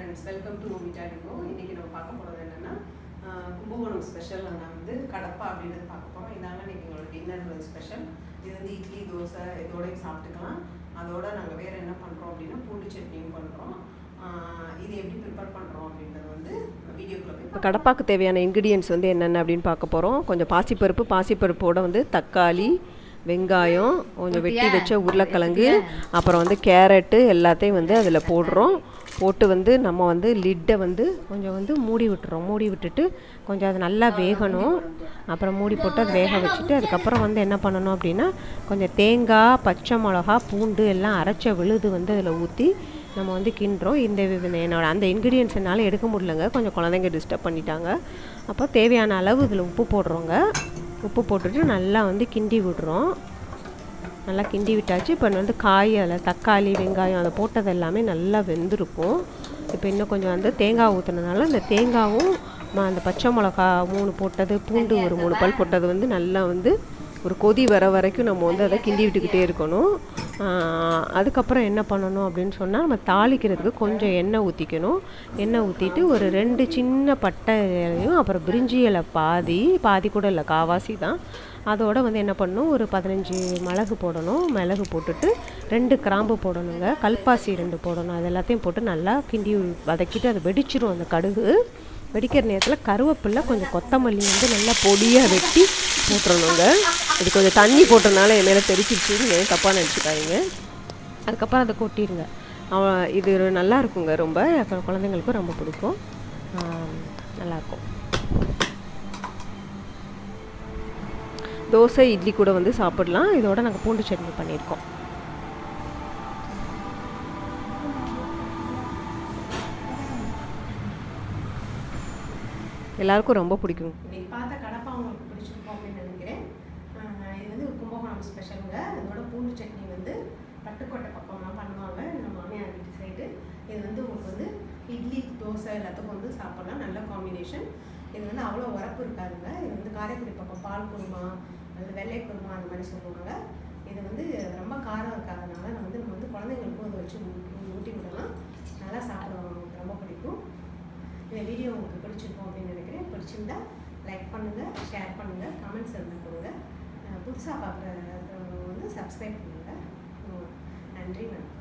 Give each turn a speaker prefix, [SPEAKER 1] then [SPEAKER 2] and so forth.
[SPEAKER 1] friends welcome to விட்டாடிங்கோ இன்றைக்கி நம்ம பார்க்க போகிறது என்னென்னா கும்பகோணம் ஸ்பெஷல் நான் வந்து கடப்பா அப்படின்றது பார்க்க போகிறோம் இதாங்க இன்றைக்கி எங்களோட டின்னர் ஸ்பெஷல் இது வந்து இட்லி தோசை இதோடய சாப்பிட்டுக்கலாம் அதோட நாங்கள் வேறு என்ன பண்ணுறோம் அப்படின்னா பூண்டு சட்னியும் பண்ணுறோம் இது எப்படி ப்ரிப்பேர் பண்ணுறோம் அப்படின்றது வந்து வீடியோக்குள்ளே போய்
[SPEAKER 2] இப்போ கடப்பாக்கு தேவையான இன்க்ரீடியன்ஸ் வந்து என்னென்ன அப்படின்னு பார்க்க போகிறோம் கொஞ்சம் பாசிப்பருப்பு பாசிப்பருப்போட வந்து தக்காளி வெங்காயம் கொஞ்சம் வெட்டி வச்ச உருளைக்கிழங்கு அப்புறம் வந்து கேரட்டு எல்லாத்தையும் வந்து அதில் போடுறோம் போட்டு வந்து நம்ம வந்து லிட்டை வந்து கொஞ்சம் வந்து மூடி விட்டுறோம் மூடி விட்டுட்டு கொஞ்சம் அது நல்லா வேகணும் அப்புறம் மூடி போட்டு அது வேக வச்சுட்டு அதுக்கப்புறம் வந்து என்ன பண்ணணும் அப்படின்னா கொஞ்சம் தேங்காய் பச்சை மிளகா பூண்டு எல்லாம் அரைச்ச விழுது வந்து அதில் ஊற்றி நம்ம வந்து கிண்டுறோம் இந்த வி- என்னோட அந்த இன்க்ரீடியன்ஸ் என்னால் எடுக்க முடியலங்க கொஞ்சம் குழந்தைங்க டிஸ்டர்ப் பண்ணிட்டாங்க அப்போ தேவையான அளவு இதில் உப்பு போடுறோங்க உப்பு போட்டுட்டு நல்லா வந்து கிண்டி விடுறோம் நல்லா கிண்டி விட்டாச்சு இப்போ வந்து காய் அதில் தக்காளி வெங்காயம் அதை போட்டது எல்லாமே நல்லா வெந்திருக்கும் இப்போ இன்னும் கொஞ்சம் வந்து தேங்காய் ஊற்றுனதுனால இந்த தேங்காவும் ம- அந்த பச்சை மிளகா மூணு போட்டது பூண்டு ஒரு மூணு பல் போட்டது வந்து நல்லா வந்து ஒரு கொதி வர வரைக்கும் நம்ம வந்து அதை கிண்டி விட்டுக்கிட்டே இருக்கணும் ஆஹ் அதுக்கப்புறம் என்ன பண்ணணும் அப்படின்னு சொன்னால் நம்ம தாளிக்கிறதுக்கு கொஞ்சம் எண்ணெய் ஊற்றிக்கணும் எண்ணெய் ஊற்றிட்டு ஒரு ரெண்டு சின்ன பட்டை இலையும் அப்புறம் பிரிஞ்சி இலை பாதி பாதி கூட இல்லை காவாசி தான் அதோட வந்து என்ன பண்ணணும் ஒரு பதினஞ்சு மிளகு போடணும் மிளகு போட்டுட்டு ரெண்டு கிராம்பு போடணுங்க கல்பாசி ரெண்டு போடணும் அது எல்லாத்தையும் போட்டு நல்லா கிண்டி வதக்கிட்டு அது வெடிச்சிரும் அந்த கடுகு வெடிக்கிற நேரத்தில் கருவேப்பிலை கொஞ்சம் கொத்தமல்லி வந்து நல்லா பொடியாக வெட்டி போட்டுறணுங்க இது கொஞ்சம் தண்ணி போட்டனால என் மேலே தெரிச்சிருச்சுன்னு தப்பாக நினச்சிக்காதீங்க அதுக்கப்புறம் அதை கொட்டிடுங்க அவன் இது நல்லா இருக்குங்க ரொம்ப அப்புறம் குழந்தைங்களுக்கும் ரொம்ப பிடிக்கும் ஆம், நல்லாயிருக்கும் தோசை இட்லி கூட வந்து சாப்பிடலாம் இதோட நாங்கள் பூண்டு சட்னி பண்ணியிருக்கோம் எல்லாருக்கும் ரொம்ப பிடிக்கும்
[SPEAKER 1] இன்னைக்கு பார்த்த கடப்பா உங்களுக்கு பிடிச்சிருக்கும் அப்படின்னு நினைக்கிறேன் ஆஹ் இது வந்து கும்பகோணம் ஸ்பெஷலுங்க இதோட பூண்டு சட்னி வந்து பட்டுக்கோட்டை பக்கம்லாம் பண்ணுவாங்க நம்ம மாமியார் வீட்டு சைடு இது வந்து உங்களுக்கு வந்து இட்லி தோசை எல்லாத்துக்கும் வந்து சாப்பிடலாம் நல்ல காம்பினேஷன் இது வந்து அவ்வளோ உரப்பு இருக்காதுங்க இது வந்து காரைக்குடி பக்கம் பால் குருமா அல்லது வெள்ளை குருமா அந்த மாதிரி சொல்லுவாங்க இது வந்து ரொம்ப காரம் இருக்காதனால நான் வந்து நம்ம வந்து குழந்தைங்களுக்கும் இதை வச்சு ஊட்டி- ஊட்டி விடலாம் நல்லா சாப்பிடுவாங்க அவங்களுக்கு ரொம்ப பிடிக்கும் இந்த வீடியோ உங்களுக்கு பிடிச்சிருக்கும் அப்படின்னு நினைக்கிறேன் பிடிச்சிருந்தா லைக் பண்ணுங்கள் ஷேர் பண்ணுங்கள் கமெண்ட்ஸ் இருந்தால் கொடுங்க புதுசாக பார்க்குற வந்து சப்ஸ்கிரைப் பண்ணுங்கள் நன்றி வணக்கம்